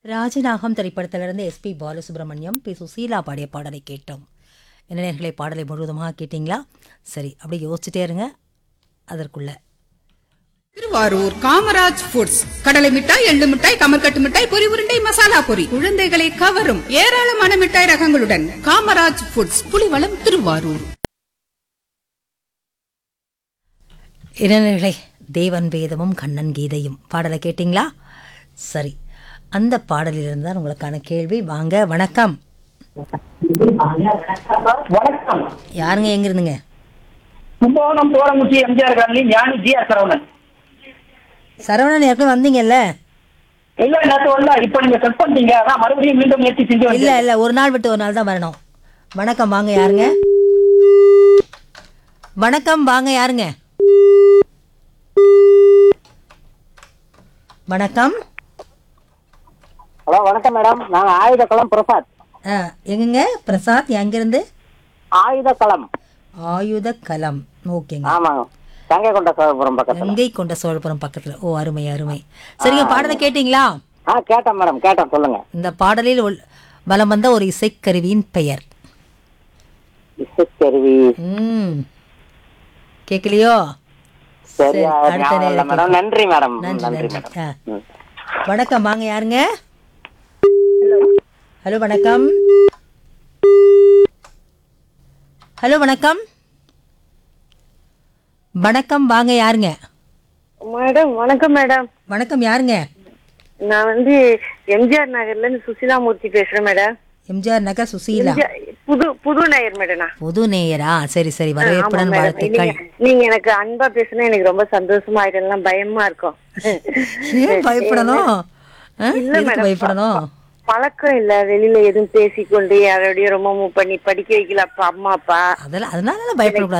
ராஜநாகம் திரைப்படத்திலிருந்து SP Balasubramaniam B Susheela பாடிய பாடலை கேட்டோம் என்ன நேயர்களே பாடலை முழுவதுமாக கேட்டிங்களா சரி அப்படியே யோசிச்சுட்டே இருங்க அதற்குள்ள திருவாரூர் காமராஜ் ஃபுட்ஸ் கடலை மிட்டாய் எள்ளு மிட்டாய் கமர்கட்டு மிட்டாய் பொரி உருண்டை மசாலா பொரி குழந்தைகளை கவரும் ஏராளமான மிட்டாய் ரகங்களுடன் காமராஜ் ஃபுட்ஸ் புலிவளம் திருவாரூர் இளைஞர்களே தேவன் வேதமும் கண்ணன் கீதையும் பாடலை கேட்டிங்களா சரி அந்த பாடலிலிருந்து தான் உங்களுக்கான கேள்வி வாங்க வணக்கம் வணக்கம் யாருங்க எங்க இருந்துங்க கும்பகோணம் தோரங்குச்சி MGR colony Gnani G R Saravanan Saravanan ஏற்கனவே வந்தீங்கல்ல இல்ல நேற்று வரல இப்ப நீங்க செட் பண்ணிட்டீங்க அதான் மறுபடியும் மீண்டும் முயற்சி செஞ்சு இல்ல வந்தேன். இல்ல ஒரு நாள் விட்டு ஒரு நாள் தான் வரணும் வணக்கம் வாங்க யாருங்க வணக்கம் வாங்க யாருங்க வணக்கம் ஹலோ வணக்கம் மேடம் நாங்க ஆயுதக்களம் பிரசாத் ஆ, எங்கங்க பிரசாத் எங்கிருந்து ஆயுதக்களம் ஆயுத கலம் ஓகேங்க ஆமாங்க தங்கை கொண்ட சோழபுரம் பக்கத்துல கங்கை கொண்ட சோழபுரம் பக்கத்துல ஓ அருமை அருமை சரிங்க பாடலை கேட்டீங்களா ஆ கேட்டேன் மேடம் கேட்டேன் சொல்லுங்க இந்த பாடலில் உள்- வலம் வந்த ஒரு இசைக்கருவியின் பெயர் இசைக்கருவி ம் கேட்கலையோ சரியா சரி, அடுத்த ஞாபகம் இல்ல நேரம் மேடம் நன்றி மேடம் நன்றி நன்றி நன்றி மேடம் ஆ. ம். வணக்கம் வாங்க யாருங்க ஹலோ வணக்கம் ஹலோ வணக்கம் வணக்கம் வாங்க யாருங்க மேடம் வணக்கம் மேடம் வணக்கம் யாருங்க நான் வந்து எம்ஜிஆர் நகர்ல இருந்து சுசிலாமூர்த்தி பேசுறேன் madam MGR Nagar Susheela MGR புது புது நகர் மேடம் நான் புது நேயரா சரி சரி ஆமா வரவேற்புடன் மேடம் வாழ்த்துக்கள் நீங்க நீங்க எனக்கு அன்பா பேசுனா எனக்கு ரொம்ப சந்தோஷமா இதெல்லாம் பயமா இருக்கும் ஏன் பயப்படணும் ஆ? இல்ல எதுக்கு மேடம். பயப்படணும் பழக்கம் இல்ல வெளியில எதுவும் பேசிக்கொண்டு யாரோடய ரொம்ப மூவ் பண்ணி படிக்க வைக்கல அப்பா அம்மா அப்பா அதெல்லாம் அதனால பயப்படக்கூடாது